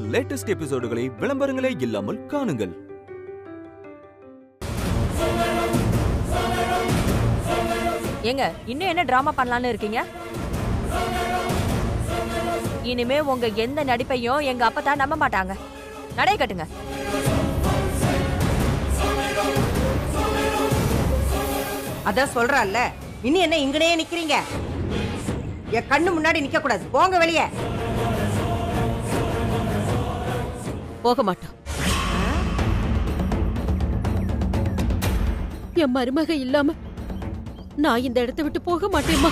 Latest எபிசோடுகளை விளம்பரங்களே இல்லாமல் காணுங்கள் ஏங்க இன்னும் என்ன டிராமா பண்ணலாம்னு இருக்கீங்க இனிமே உங்க எந்த நடிப்பையும் எங்க அப்பத்தா நம்ப மாட்டாங்க நடை கட்டுங்க அதான் சொல்றான்ல இனி என்ன இங்கனே நிக்கிறீங்க என் கண்ணு முன்னாடி நிக்க கூடாது போங்க வெளியே போக மாட்டோம் என் மருமக இல்லாம நான் இந்த இடத்தை விட்டு போக மாட்டேம்மா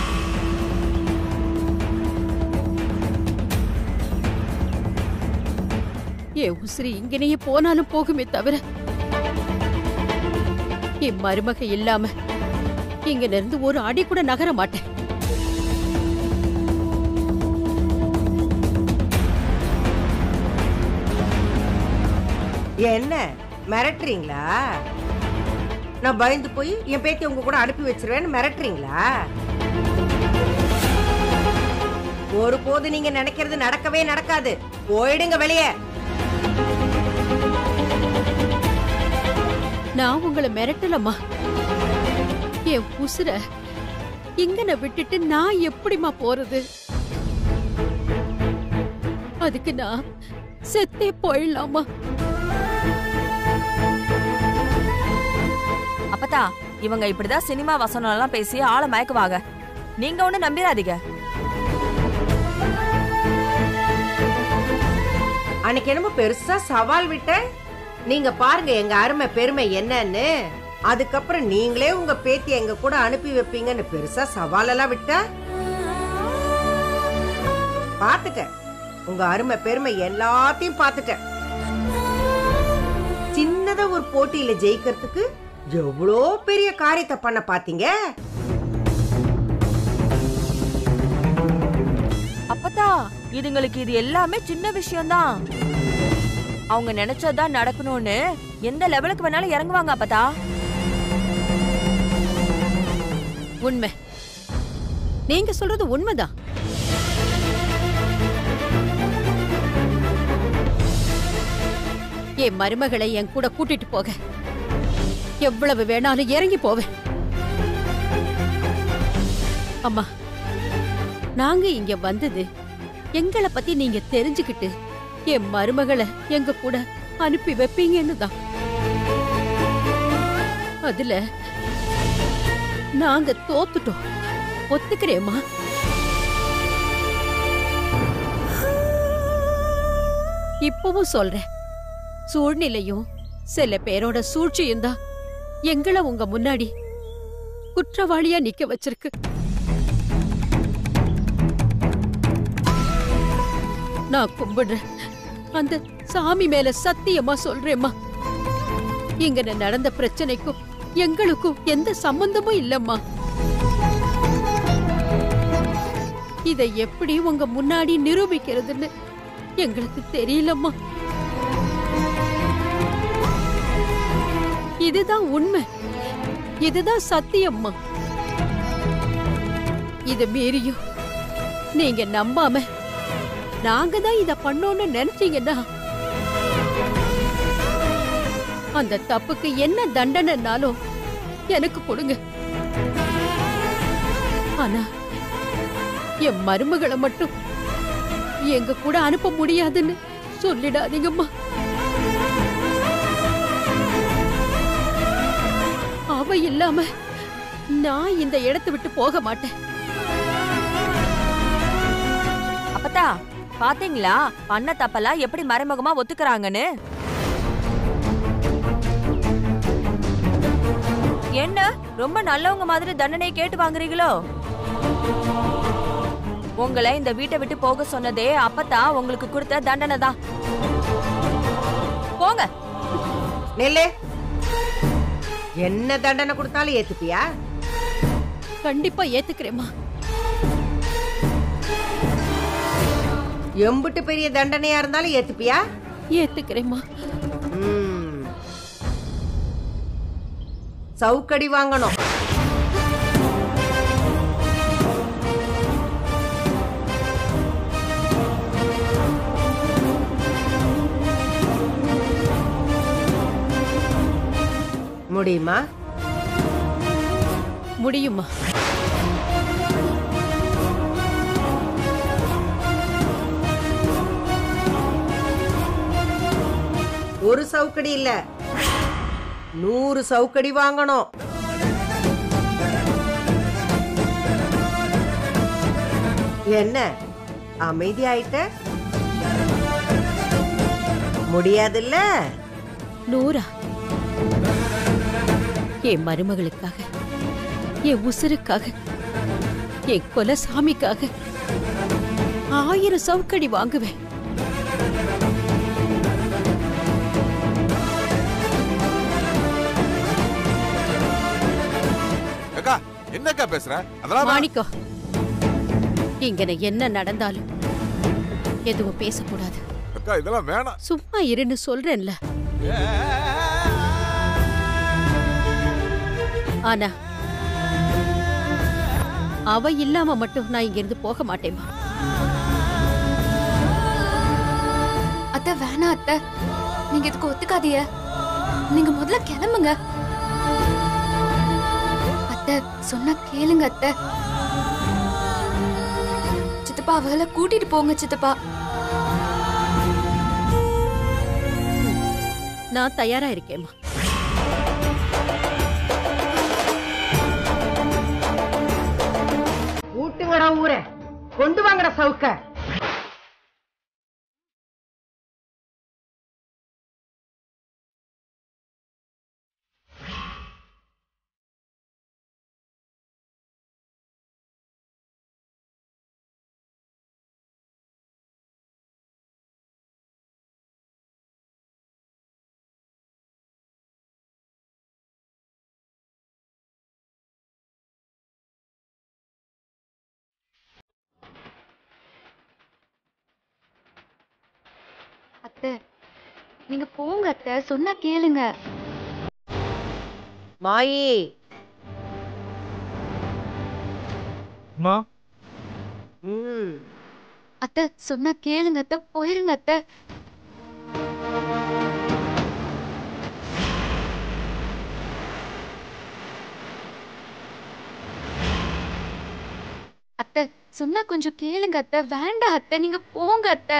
என் உசிரி இங்கனையே போனாலும் போகுமே தவிர என் மருமக இல்லாம இங்க இருந்து ஒரு அடி கூட நகர மாட்டேன் என்ன மிரட்டுறீங்களா நான் பயந்து போய் என் பேத்தி உங்க கூட அனுப்பி வச்சிருவேன்னு மிரட்டுறீங்களா ஒரு போது நீங்க நினைக்கிறது நடக்கவே நடக்காது போயிடுங்க வெளியே நான் உங்களை மிரட்டலம்மா என் உசுர இங்கன விட்டுட்டு நான் எப்படிம்மா போறது அதுக்கு நான் செத்தே போயிடலாமா அப்பத்தா இவங்க இப்படிதான் சினிமா வசனம் எல்லாம் பேசி ஆளை மயக்குவாங்க நீங்க ஒண்ணு நம்பிராதீங்க அன்னைக்கு என்னமோ பெருசா சவால் விட்டேன் நீங்க பாருங்க எங்க அருமை பெருமை என்னன்னு அதுக்கப்புறம் நீங்களே உங்க பேத்தி எங்க கூட அனுப்பி வைப்பீங்கன்னு பெருசா சவால் எல்லாம் விட்ட பாத்துட்டேன் உங்க அருமை பெருமை எல்லாத்தையும் பாத்துட்டேன் சின்னதா ஒரு போட்டியில ஜெயிக்கிறதுக்கு எவ்வளோ பெரிய காரியத்தை பண்ண பாத்தீங்க அப்பத்தா இதுங்களுக்கு இது எல்லாமே சின்ன விஷயம்தான் அவங்க நினைச்சதுதான் நடக்கணும்னு எந்த லெவலுக்கு வேணாலும் இறங்குவாங்க அப்பத்தா உண்மை நீங்க சொல்றது உண்மைதான் என் மருமகளை என் கூட கூட்டிட்டு போக எவ்வளவு வேணாலும் இறங்கி போவேன் அம்மா நாங்க இங்க வந்தது எங்களை பத்தி நீங்க தெரிஞ்சுக்கிட்டு என் மருமகளை எங்க கூட அனுப்பி வைப்பீங்கன்னு தான் அதுல நாங்க தோத்துட்டோம் ஒத்துக்கிறேம்மா இப்பவும் சொல்றேன் சூழ்நிலையும் சில பேரோட சூழ்ச்சியும் தான் எங்களை உங்க முன்னாடி குற்றவாளியா நிக்க வச்சிருக்கு நான் கும்பிடுறேன் அந்த சாமி மேல சத்தியமா சொல்றேம்மா இங்க நடந்த பிரச்சனைக்கும் எங்களுக்கும் எந்த சம்பந்தமும் இல்லம்மா இதை எப்படி உங்க முன்னாடி நிரூபிக்கிறதுன்னு எங்களுக்கு தெரியலம்மா இதுதான் உண்மை இதுதான் சத்தியம்மா இத மீறியும் நீங்க நம்பாம நாங்க தான் இத பண்ணோம்னு நினைச்சீங்கன்னா அந்த தப்புக்கு என்ன தண்டனைனாலும் எனக்கு கொடுங்க ஆனா என் மருமகளை மட்டும் எங்க கூட அனுப்ப முடியாதுன்னு சொல்லிடாதீங்கம்மா அவ இல்லாம நான் இந்த இடத்தை விட்டு போக மாட்டேன் அப்பத்தா பாத்தீங்களா பண்ண தப்பெல்லாம் எப்படி மறைமுகமா ஒத்துக்கறாங்கன்னு என்ன ரொம்ப நல்லவங்க மாதிரி தண்டனை கேட்டு வாங்குறீங்களோ உங்களை இந்த வீட்டை விட்டு போக சொன்னதே அப்பத்தா உங்களுக்கு கொடுத்த தண்டனை தான் போங்க நெல்லு என்ன தண்டனை கொடுத்தாலும் ஏத்துப்பியா கண்டிப்பா ஏத்துக்கிறேம்மா எம்புட்டு பெரிய தண்டனையா இருந்தாலும் ஏத்துப்பியா ஏத்துக்கிறேம்மா ம். சவுக்கடி வாங்கணும் முடியுமா முடியுமா ஒரு சவுக்கடி இல்ல நூறு சவுக்கடி வாங்கணும் என்ன அமைதி ஆயிட்ட முடியாதுல்ல நூறா என் மருமகளுக்காக என் உசுருக்காக என் கொலசாமிக்காக ஆயிரம் சவுக்கடி வாங்குவேன் அக்கா என்னக்கா பேசுற அதெல்லாம் வேணாம். மாணிக்கம் இங்கன என்ன நடந்தாலும் எதுவும் பேசக்கூடாது அக்கா இதெல்லாம் வேணாம் சும்மா இருன்னு சொல்றேன்ல ஆனா அவ இல்லாம மட்டும் நான் இங்க இருந்து போக மாட்டேமா அத்தை வேணாம் அத்தை நீங்க இதுக்கு ஒத்துக்காதீங்க நீங்க முதல்ல கிளம்புங்க அத்தை சொன்னா கேளுங்க அத்தை சித்தப்பா அவளை கூட்டிட்டு போங்க சித்தப்பா நான் தயாரா இருக்கேம்மா ஊட்டுங்கடா ஊரை கொண்டு வாங்கடா சவுக்க அத்தை நீங்க போங்க அத்தை சொன்னா கேளுங்க மாயி ம் அத்தை சொன்னா கேளுங்க அத்தை போயிருங்க அத்தை அத்தை சொன்னா கொஞ்சம் கேளுங்க அத்தை வேண்டாம் அத்தை நீங்க போங்க அத்தை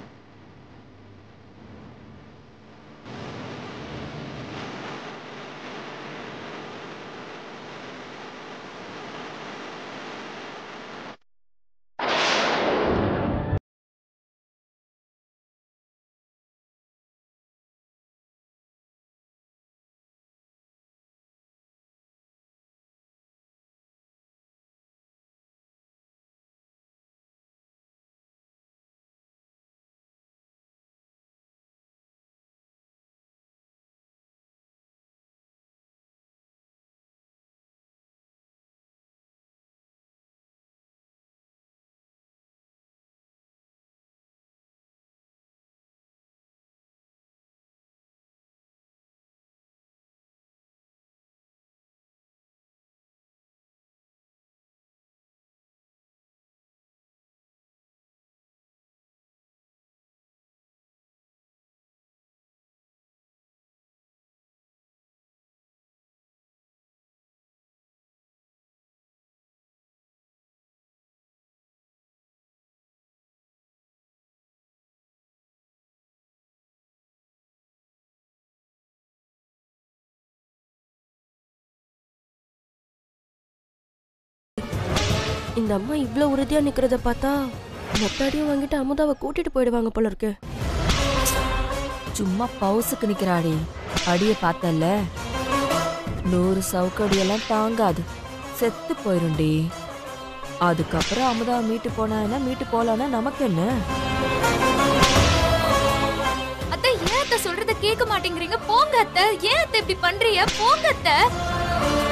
இந்த அம்மா இவ்ளோ உறுதியா நிக்கிறத பார்த்தா மொத்தாடியும் வாங்கிட்டு அமுதாவை கூட்டிட்டு போயிடுவாங்க போல இருக்கு சும்மா பவுசுக்கு நிக்கிறாடி அடிய பார்த்தல நூறு சவுக்கடியெல்லாம் தாங்காது செத்து போயிரும்டி அதுக்கப்புறம் அமுதா மீட்டு போனா என்ன மீட்டு போலான்னா நமக்கு என்ன அத்தை ஏன் அத்தை சொல்றத கேட்க மாட்டேங்கிறீங்க போங்க அத்தை ஏன் அத்தை இப்படி பண்றீங்க போங்க அத்தை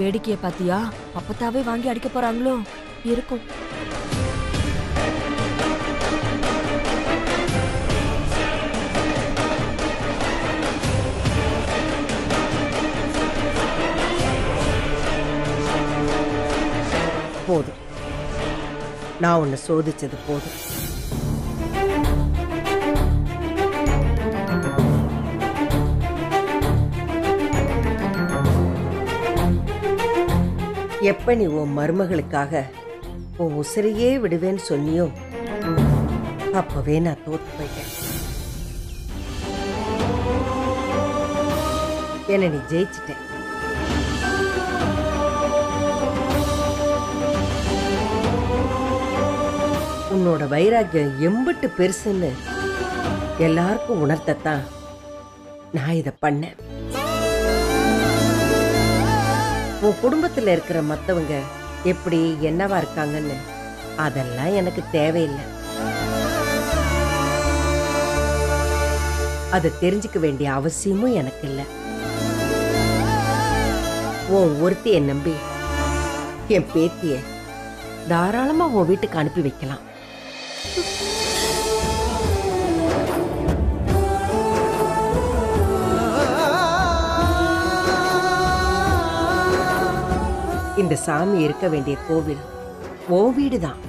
வேடிக்கைய பாத்தியா அப்பத்தாவே வாங்கி அடிக்க போறாங்களோ இருக்கும் போதும் நான் உன்னை சோதிச்சது போதும் எப்ப நீ உன் மருமகளுக்காக உன் உசிரையே விடுவேன்னு சொன்னியோ அப்பவே நான் தோத்து போயிட்டேன் என்ன நீ ஜெயிச்சிட்ட உன்னோட வைராக்கியம் எம்பிட்டு பெருசுன்னு எல்லாருக்கும் உணர்த்தத்தான் நான் இதை பண்ணேன் உன் குடும்பத்துல இருக்கிற மத்தவங்க எப்படி என்னவா இருக்காங்கன்னு அதெல்லாம் எனக்கு தேவையில்லை அதை தெரிஞ்சுக்க வேண்டிய அவசியமும் எனக்கு இல்லை உன் ஒருத்தியை நம்பி என் பேத்திய தாராளமா உன் வீட்டுக்கு அனுப்பி வைக்கலாம் இந்த சாமி இருக்க வேண்டிய கோவில் ஓ வீடுதான்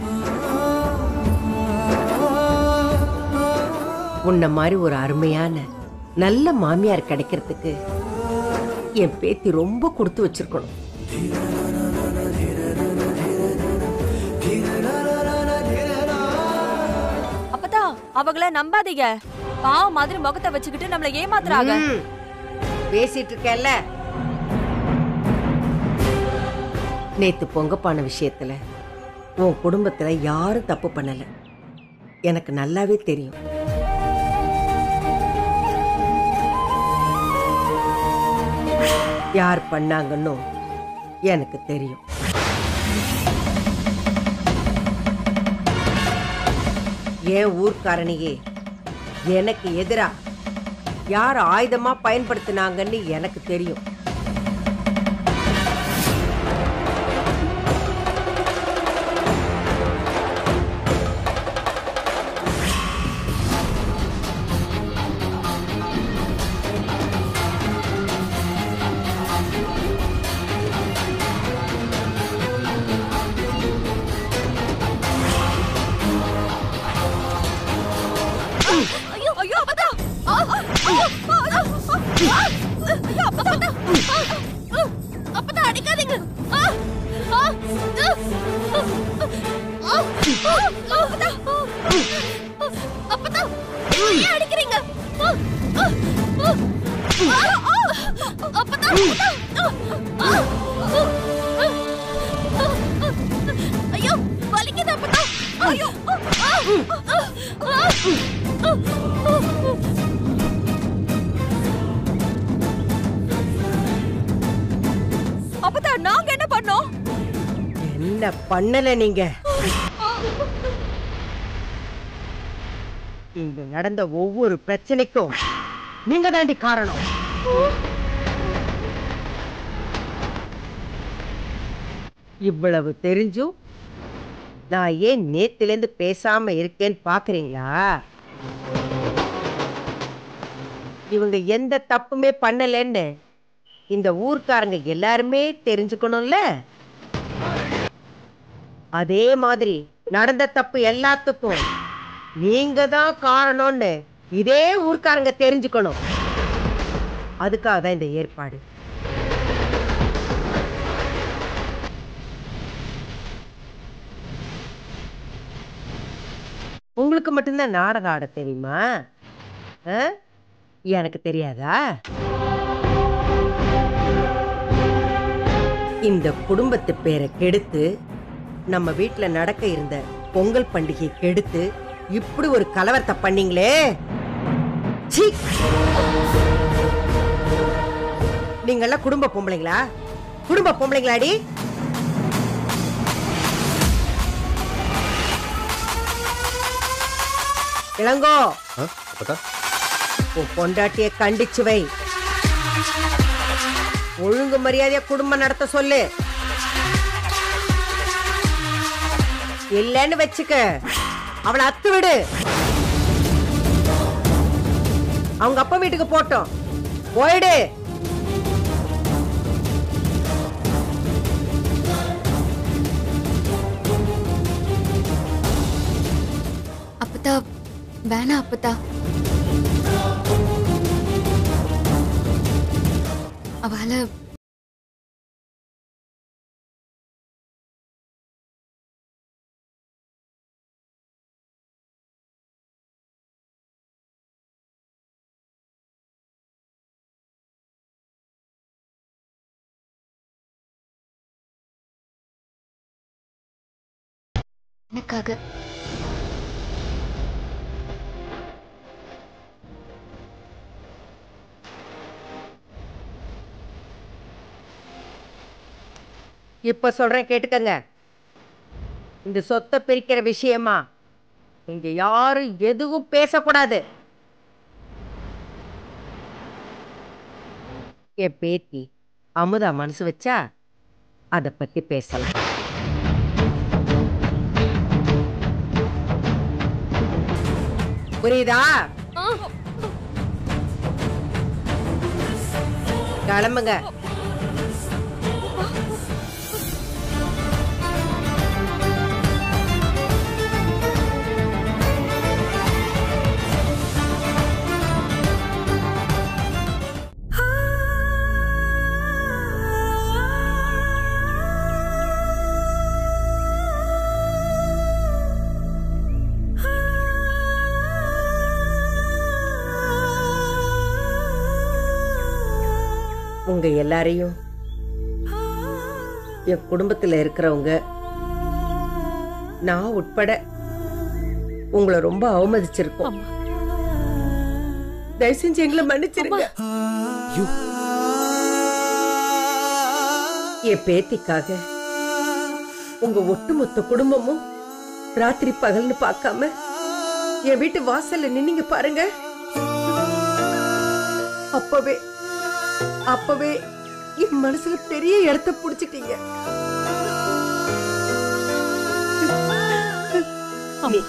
உன்ன மாதிரி ஒரு அருமையான நல்ல மாமியார் கிடைக்கிறதுக்கு என் பேத்தி ரொம்ப கொடுத்து வச்சிருக்கணும் அப்பதா அவங்கள நம்பாதீங்க பாவம் மாதிரி முகத்தை வச்சுக்கிட்டு நம்மள ஏமாத்துறாங்க ம். பேசிட்டு இருக்கேல்ல நேத்து பொங்கப்பான விஷயத்துல உன் குடும்பத்துல யாரும் தப்பு பண்ணல எனக்கு நல்லாவே தெரியும் யார் பண்ணாங்கன்னு எனக்கு தெரியும் என் ஊர்க்காரனையே எனக்கு எதிரா யார் ஆயுதமா பயன்படுத்தினாங்கன்னு எனக்கு தெரியும் ஐயோ ஐயோ அப்பதா ஆ, ஆ, ஆ, ஆ, ஆ, ஆ, ஐயோ அப்பதா ஆ, ஆ, அப்பதா அடிக்காதீங்க ஆ, ஆ, ஆ, ஆ, ஆ, அப்பதா ஆ, அப்பதா ஏன் அடிக்கிறீங்க ஆ, ஆ, ஆ, ஆ, ஆ, அப்பதா அப்பதா, ஆ, ஆ, ஆ, ஆ, ஆ, ஐயோ வலிக்குது அப்பதா ஐயோ ஆ, ஆ, ஆ, ஆ. அப்பதா நாங்க என்ன பண்ணோம் என்ன பண்ணல நீங்க இங்க நடந்த ஒவ்வொரு பிரச்சனைக்கும் நீங்க தாண்டி காரணம் இவ்வளவு தெரிஞ்சும் நான் ஏன் நேத்திலேருந்து பேசாம இருக்கேன்னு பாக்குறீங்களா இவங்க எந்த தப்புமே பண்ணலன்னு இந்த ஊர்க்காரங்க எல்லாருமே தெரிஞ்சுக்கணும்ல அதே மாதிரி நடந்த தப்பு எல்லாத்துக்கும் நீங்க தான் காரணம்னு இதே ஊர்க்காரங்க தெரிஞ்சுக்கணும் அதுக்காக தான் இந்த ஏற்பாடு உங்களுக்கு மட்டும்தான் நாடகம் ஆட தெரியுமா ஆ? எனக்கு தெரியாதா இந்த குடும்பத்து பேரை கெடுத்து நம்ம வீட்ல நடக்க இருந்த பொங்கல் பண்டிகை கெடுத்து இப்படி ஒரு கலவரத்தை பண்ணீங்களே சீ! நீங்கெல்லாம் குடும்ப பொம்பளைங்களா குடும்ப பொம்பளைங்களாடி இளங்கோ அப்பதா உன் பொண்டாட்டிய கண்டிச்சு வை ஒழுங்கு மரியாதையா குடும்பம் நடத்த சொல்லு இல்லன்னு வச்சுக்க அவளை அத்து விடு அவங்க அப்பா வீட்டுக்கு போட்டோம் போயிடு அப்பதா வேணாம் அப்பதா அவளை எனக்காக இப்ப சொல்றேன் கேட்டுக்கங்க இந்த சொத்தை பிரிக்கிற விஷயமா இங்க யாரும் எதுவும் பேசக்கூடாது என் பேத்தி அமுதா மனசு வச்சா அத பத்தி பேசலாம் புரியுதா கிளம்புங்க உங்க எல்லாரையும் என் குடும்பத்துல இருக்கிறவங்க நான் உட்பட உங்களை ரொம்ப அவமதிச்சிருக்கோம் தயவு செஞ்சு எங்களை மன்னிச்சிருங்க என் பேத்திக்காக உங்க ஒட்டுமொத்த குடும்பமும் ராத்திரி பகல்னு பார்க்காம என் வீட்டு வாசல்ல நின்னீங்க பாருங்க அப்பவே அப்பவே என் மனசுல பெரிய இடத்த புடிச்சிட்டீங்க நீ-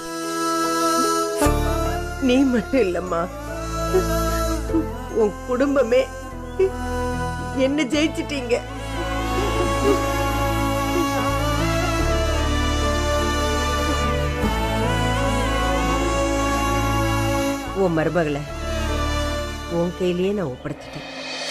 நீ மட்டும் இல்லம்மா உன் குடும்பமே என்ன ஜெயிச்சிட்டீங்க உன் மருமகளை உன் கையிலேயே நான் ஒப்படைச்சிட்டேன்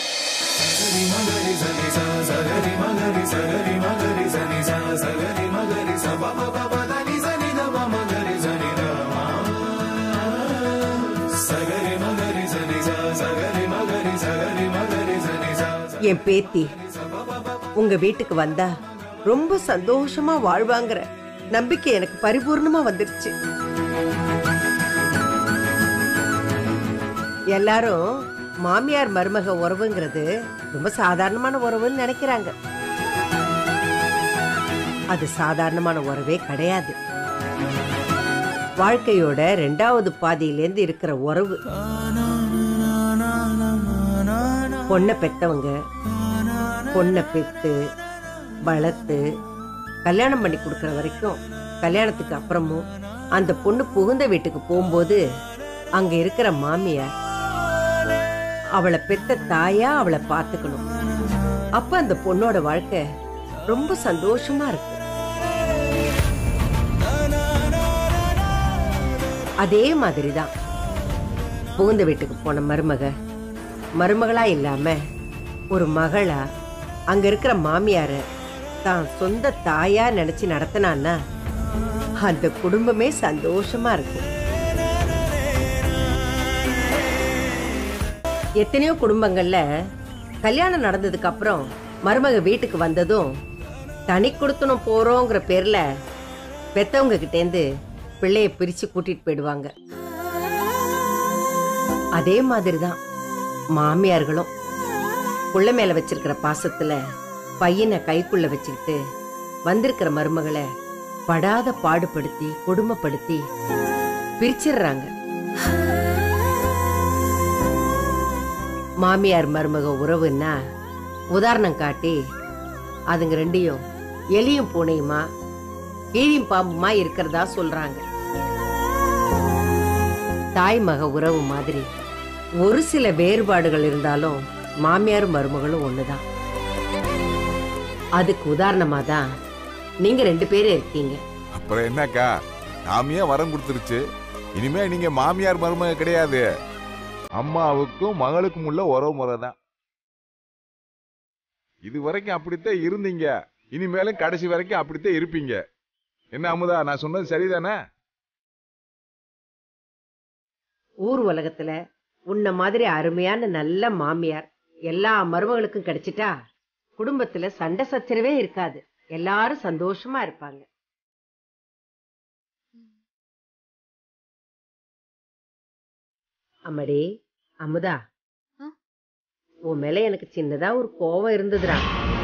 என் பேத்தி உங்க வீட்டுக்கு வந்தா ரொம்ப சந்தோஷமா வாழ்வாங்கிற நம்பிக்கை எனக்கு பரிபூர்ணமா வந்துருச்சு எல்லாரும் மாமியார் மருமக உறவுங்கிறது ரொம்ப சாதாரணமான உறவுன்னு நினைக்கிறாங்க அது சாதாரணமான உறவே கிடையாது வாழ்க்கையோட ரெண்டாவது பாதியிலேருந்து இருக்கிற உறவு பொண்ணை பெத்தவங்க பொண்ணை பெத்து வளர்த்து கல்யாணம் பண்ணி கொடுக்கற வரைக்கும் கல்யாணத்துக்கு அப்புறமும் அந்த பொண்ணு புகுந்த வீட்டுக்கு போகும்போது அங்க இருக்கிற மாமியார் அவளை பெத்த தாயா அவளை பார்த்துக்கணும் அப்ப அந்த பொண்ணோட வாழ்க்கை ரொம்ப சந்தோஷமா இருக்கு அதே மாதிரிதான் புகுந்த வீட்டுக்கு போன மருமக மருமகளா இல்லாம ஒரு மகளா அங்க இருக்கிற மாமியார தான் சொந்த தாயா நினைச்சு நடத்தினான்னா அந்த குடும்பமே சந்தோஷமா இருக்கும் எத்தனையோ குடும்பங்கள்ல கல்யாணம் நடந்ததுக்கு அப்புறம் மருமக வீட்டுக்கு வந்ததும் தனி கொடுத்தனும் போறோங்கிற பேர்ல பெத்தவங்க கிட்டேந்து பிள்ளைய பிரிச்சு கூட்டிட்டு போயிடுவாங்க அதே மாதிரிதான் மாமியார்களும் புள்ள மேல வச்சிருக்கிற பாசத்துல பையனை கைக்குள்ள வச்சுக்கிட்டு வந்திருக்கிற மருமகளை படாத பாடுபடுத்தி கொடுமைப்படுத்தி பிரிச்சிடுறாங்க மாமியார் மருமக உறவுன்னா உதாரணம் காட்டி அதுங்க ரெண்டையும் எலியும் பூனையுமா கீழியும் பாம்புமா இருக்கிறதா சொல்றாங்க தாய் மக உறவு மாதிரி ஒரு சில வேறுபாடுகள் இருந்தாலும் மாமியாரும் மருமகளும் ஒண்ணுதான் அதுக்கு உதாரணமா தான் நீங்க ரெண்டு பேரும் இருக்கீங்க அப்புறம் என்னக்கா சாமியே வரம் கொடுத்துருச்சு இனிமே நீங்க மாமியார் மருமக கிடையாது அம்மாவுக்கும் மகளுக்கும் உள்ள உறவு முறை தான் இது வரைக்கும் அப்படித்தான் இருந்தீங்க இனிமேலும் கடைசி வரைக்கும் அப்படித்தான் இருப்பீங்க என்ன அமுதா நான் சொன்னது சரிதானே ஊர் உலகத்துல உன்ன மாதிரி அருமையான நல்ல மாமியார் எல்லா மருமகளுக்கும் கிடைச்சிட்டா குடும்பத்துல சண்டை சச்சரவே இருக்காது எல்லாரும் சந்தோஷமா இருப்பாங்க அம்மடி அமுதா ஆ? உன் மேல எனக்கு சின்னதா ஒரு கோவம் இருந்ததுடா